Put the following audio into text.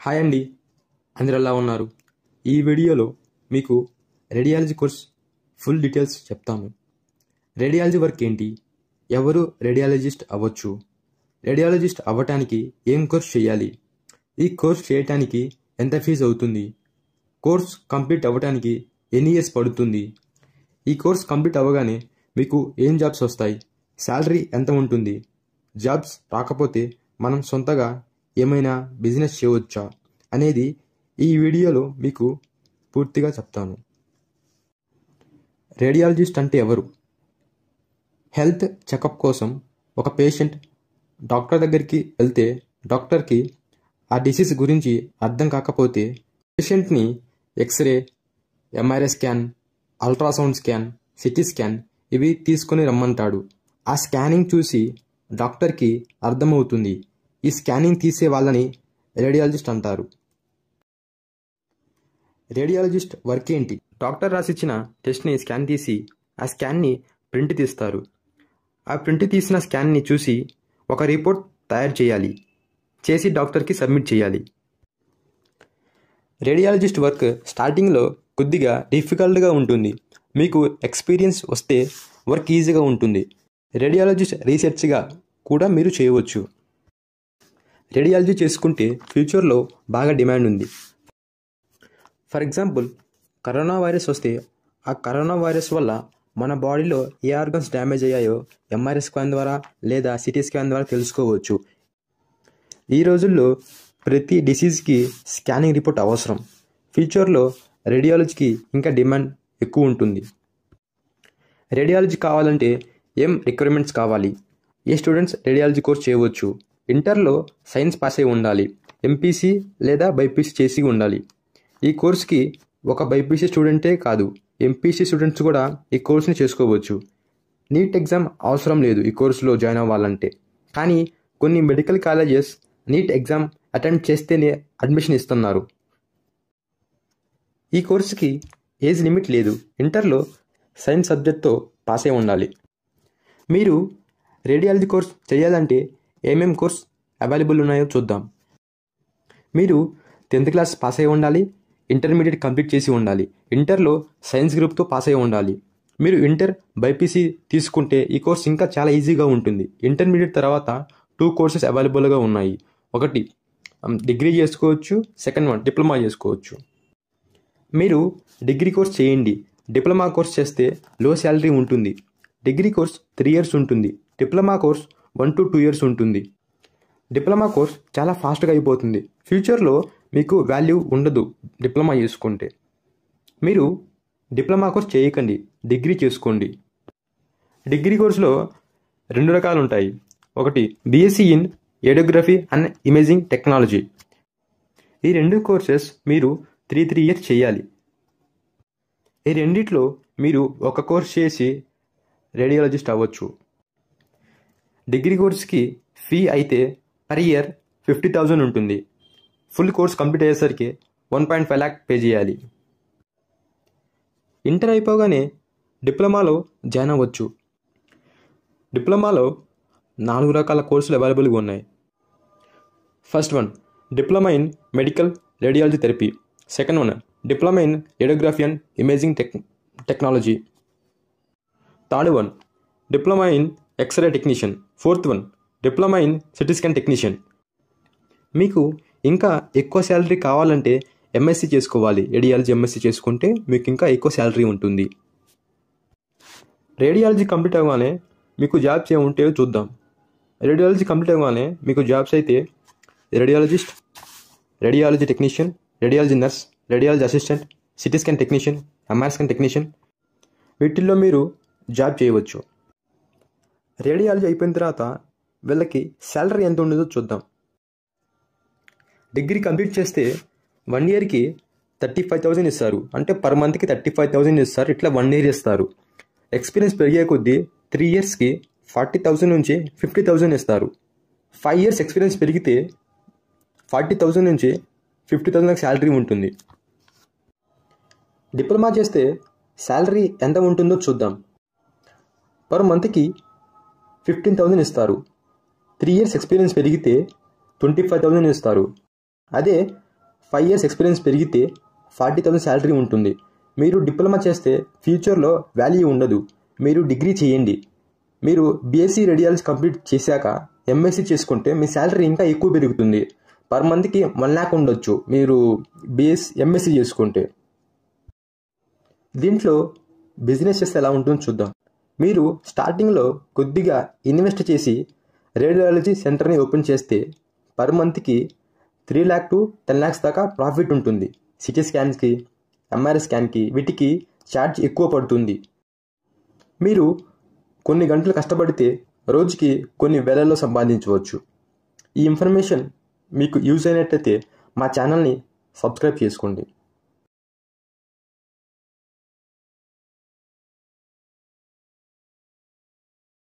hi అండి అందరు ఎలా ఉన్నారు ఈ వీడియోలో మీకు రేడియాలజీ కోర్స్ ఫుల్ డీటెయిల్స్ చెప్తాము రేడియాలజీ వర్క్ ఏంటి ఎవరు రేడియాలజిస్ట్ అవ్వచ్చు రేడియాలజిస్ట్ అవ్వటానికి ఏం కోర్స్ చేయాలి ఈ కోర్స్ చేయటానికి ఎంత ఫీజు అవుతుంది కోర్స్ కంప్లీట్ అవ్వటానికి ఎన్ని ఇయర్స్ పడుతుంది ఈ కోర్స్ కంప్లీట్ అవ్వగానే మీకు ఏం జాబ్స్ వస్తాయి శాలరీ ఎంత ఉంటుంది జాబ్స్ రాకపోతే మనం సొంతగా ఏమైనా బిజినెస్ చేయవచ్చా అనేది ఈ వీడియోలో మీకు పూర్తిగా చెప్తాను రేడియాలజిస్ట్ అంటే ఎవరు హెల్త్ చెకప్ కోసం ఒక పేషెంట్ డాక్టర్ దగ్గరికి వెళ్తే డాక్టర్కి ఆ డిసీజ్ గురించి అర్థం కాకపోతే పేషెంట్ని x ray MRI scan ultrasound scan CT scan ఇవి తీసుకొని రమ్మంటాడు ఆ స్కానింగ్ చూసి డాక్టర్కి అర్థమవుతుంది ఈ స్కానింగ్ తీసే వాళ్ళని రేడియాలజిస్ట్ అంటారు రేడియాలజిస్ట్ వర్క్ ఏంటి డాక్టర్ రాసిచ్చిన టెస్ట్ని స్కాన్ తీసి ఆ స్కాన్ని ప్రింట్ తీస్తారు ఆ ప్రింట్ తీసిన స్కాన్ని చూసి ఒక రిపోర్ట్ తయారు చేయాలి చేసి డాక్టర్కి సబ్మిట్ చేయాలి రేడియాలజిస్ట్ వర్క్ స్టార్టింగ్లో కొద్దిగా డిఫికల్ట్గా ఉంటుంది మీకు ఎక్స్పీరియన్స్ వస్తే వర్క్ ఈజీగా ఉంటుంది రేడియాలజిస్ట్ రీసెర్చ్గా కూడా మీరు చేయవచ్చు రేడియాలజీ చేసుకుంటే ఫ్యూచర్లో బాగా డిమాండ్ ఉంది ఫర్ ఎగ్జాంపుల్ కరోనా వైరస్ వస్తే ఆ కరోనా వైరస్ వల్ల మన బాడీలో ఏ ఆర్గన్స్ డ్యామేజ్ అయ్యాయో ఎంఆర్ఐ స్కాన్ ద్వారా లేదా సిటీ స్కాన్ ద్వారా తెలుసుకోవచ్చు ఈ రోజుల్లో ప్రతి డిసీజ్కి స్కానింగ్ రిపోర్ట్ అవసరం ఫ్యూచర్లో రేడియాలజీకి ఇంకా డిమాండ్ ఎక్కువ ఉంటుంది రేడియాలజీ కావాలంటే ఏం రిక్వైర్మెంట్స్ కావాలి ఏ స్టూడెంట్స్ రేడియాలజీ కోర్స్ చేయవచ్చు ఇంటర్లో సైన్స్ పాస్ అయి ఉండాలి ఎంపీసీ లేదా బైపీసీ చేసి ఉండాలి ఈ కోర్స్కి ఒక బైపీసీ స్టూడెంటే కాదు ఎంపీసీ స్టూడెంట్స్ కూడా ఈ కోర్స్ని చేసుకోవచ్చు నీట్ ఎగ్జామ్ అవసరం లేదు ఈ కోర్సులో జాయిన్ అవ్వాలంటే కానీ కొన్ని medical colleges NEET exam attend చేస్తేనే అడ్మిషన్ ఇస్తున్నారు ఈ కోర్సుకి ఏజ్ లిమిట్ లేదు ఇంటర్లో సైన్స్ సబ్జెక్ట్తో పాస్ అయి ఉండాలి మీరు రేడియాలజీ కోర్స్ చేయాలంటే ఏమేం కోర్స్ అవైలబుల్ ఉన్నాయో చూద్దాం మీరు టెన్త్ క్లాస్ పాస్ అయి ఉండాలి ఇంటర్మీడియట్ కంప్లీట్ చేసి ఉండాలి ఇంటర్లో సైన్స్ గ్రూప్తో పాస్ అయి ఉండాలి మీరు ఇంటర్ బైపీసీ తీసుకుంటే ఈ కోర్స్ ఇంకా చాలా ఈజీగా ఉంటుంది ఇంటర్మీడియట్ తర్వాత టూ కోర్సెస్ అవైలబుల్గా ఉన్నాయి ఒకటి డిగ్రీ చేసుకోవచ్చు సెకండ్ వన్ డిప్లొమా చేసుకోవచ్చు మీరు డిగ్రీ కోర్స్ చేయండి డిప్లొమా కోర్స్ చేస్తే లో శాలరీ ఉంటుంది డిగ్రీ కోర్స్ త్రీ ఇయర్స్ ఉంటుంది diploma course one to two years ఉంటుంది డిప్లొమా కోర్స్ చాలా ఫాస్ట్గా అయిపోతుంది ఫ్యూచర్లో మీకు వాల్యూ ఉండదు డిప్లొమా చేసుకుంటే మీరు డిప్లొమా కోర్స్ చేయకండి డిగ్రీ చేసుకోండి డిగ్రీ కోర్సులో రెండు రకాలు ఉంటాయి ఒకటి BSc in radiography and imaging technology ఈ రెండు కోర్సెస్ మీరు త్రీ త్రీ ఇయర్స్ చేయాలి ఈ రెండిట్లో మీరు ఒక కోర్స్ చేసి రేడియాలజిస్ట్ అవ్వచ్చు డిగ్రీ కోర్స్కి ఫీ అయితే పర్ ఇయర్ ఫిఫ్టీ థౌజండ్ ఉంటుంది ఫుల్ కోర్స్ కంప్లీట్ అయ్యేసరికి one point five lakh pay చేయాలి ఇంటర్ అయిపోగానే డిప్లొమాలో జాయిన్ అవ్వచ్చు డిప్లొమాలో నాలుగు రకాల కోర్సులు అవైలబుల్గా ఉన్నాయి first one diploma in medical radiology therapy second one diploma in radiography and imaging tech technology third one diploma in x ray technician fourth one diploma in CT scan technician మీకు ఇంకా ఎక్కువ శాలరీ కావాలంటే ఎంఎస్సి చేసుకోవాలి radiology MSc చేసుకుంటే మీకు ఇంకా ఎక్కువ salary ఉంటుంది రేడియాలజీ కంప్లీట్ అవ్వగానే మీకు జాబ్స్ ఏముంటాయో చూద్దాం రేడియాలజీ కంప్లీట్ అవ్వగానే మీకు జాబ్స్ అయితే radiologist radiology technician radiology nurse radiology assistant CT scan technician MR scan technician వీటిల్లో మీరు జాబ్ చేయవచ్చు రేడియాలజీ అయిపోయిన తర్వాత వీళ్ళకి శాలరీ ఎంత ఉండదో చూద్దాం డిగ్రీ కంప్లీట్ చేస్తే వన్ ఇయర్కి థర్టీ ఫైవ్ థౌజండ్ ఇస్తారు అంటే పర్ మంత్కి థర్టీ ఫైవ్ థౌజండ్ ఇస్తారు ఇట్లా వన్ ఇయర్ ఇస్తారు ఎక్స్పీరియన్స్ పెరిగే కొద్దీ త్రీ ఇయర్స్కి ఫార్టీ థౌజండ్ నుంచి ఫిఫ్టీ థౌజండ్ ఇస్తారు ఫైవ్ ఇయర్స్ ఎక్స్పీరియన్స్ పెరిగితే ఫార్టీ థౌజండ్ నుంచి ఫిఫ్టీ థౌజండ్ శాలరీ ఉంటుంది డిప్లొమా చేస్తే శాలరీ ఎంత ఉంటుందో చూద్దాం పర్ మంత్కి ఫిఫ్టీన్ థౌజండ్ ఇస్తారు త్రీ ఇయర్స్ ఎక్స్పీరియన్స్ పెరిగితే ట్వంటీ ఫైవ్ థౌజండ్ ఇస్తారు అదే ఫైవ్ ఇయర్స్ ఎక్స్పీరియన్స్ పెరిగితే ఫార్టీ థౌసండ్ శాలరీ ఉంటుంది మీరు డిప్లొమా చేస్తే ఫ్యూచర్లో వాల్యూ ఉండదు మీరు డిగ్రీ చేయండి మీరు బీఎస్సీ రేడియాలజీ కంప్లీట్ చేశాక ఎంఎస్సీ చేసుకుంటే మీ శాలరీ ఇంకా ఎక్కువ పెరుగుతుంది పర్ మంత్కి వన్ ల్యాక్ ఉండొచ్చు మీరు బిఎస్ ఎంఎస్సీ చేసుకుంటే దీంట్లో బిజినెస్ చేస్తే ఎలా ఉంటుందో చూద్దాం మీరు స్టార్టింగ్లో కొద్దిగా ఇన్వెస్ట్ చేసి రేడియాలజీ సెంటర్ని ఓపెన్ చేస్తే పర్ మంత్కి three lakh to ten lakhs దాకా ప్రాఫిట్ ఉంటుంది సిటీ స్కాన్స్కి ఎంఆర్ఐ స్కాన్కి వీటికి ఛార్జ్ ఎక్కువ పడుతుంది మీరు కొన్ని గంటలు కష్టపడితే రోజుకి కొన్ని వేలల్లో సంపాదించవచ్చు ఈ ఇన్ఫర్మేషన్ మీకు యూజ్ అయినట్టయితే మా ఛానల్ని సబ్స్క్రైబ్ చేసుకోండి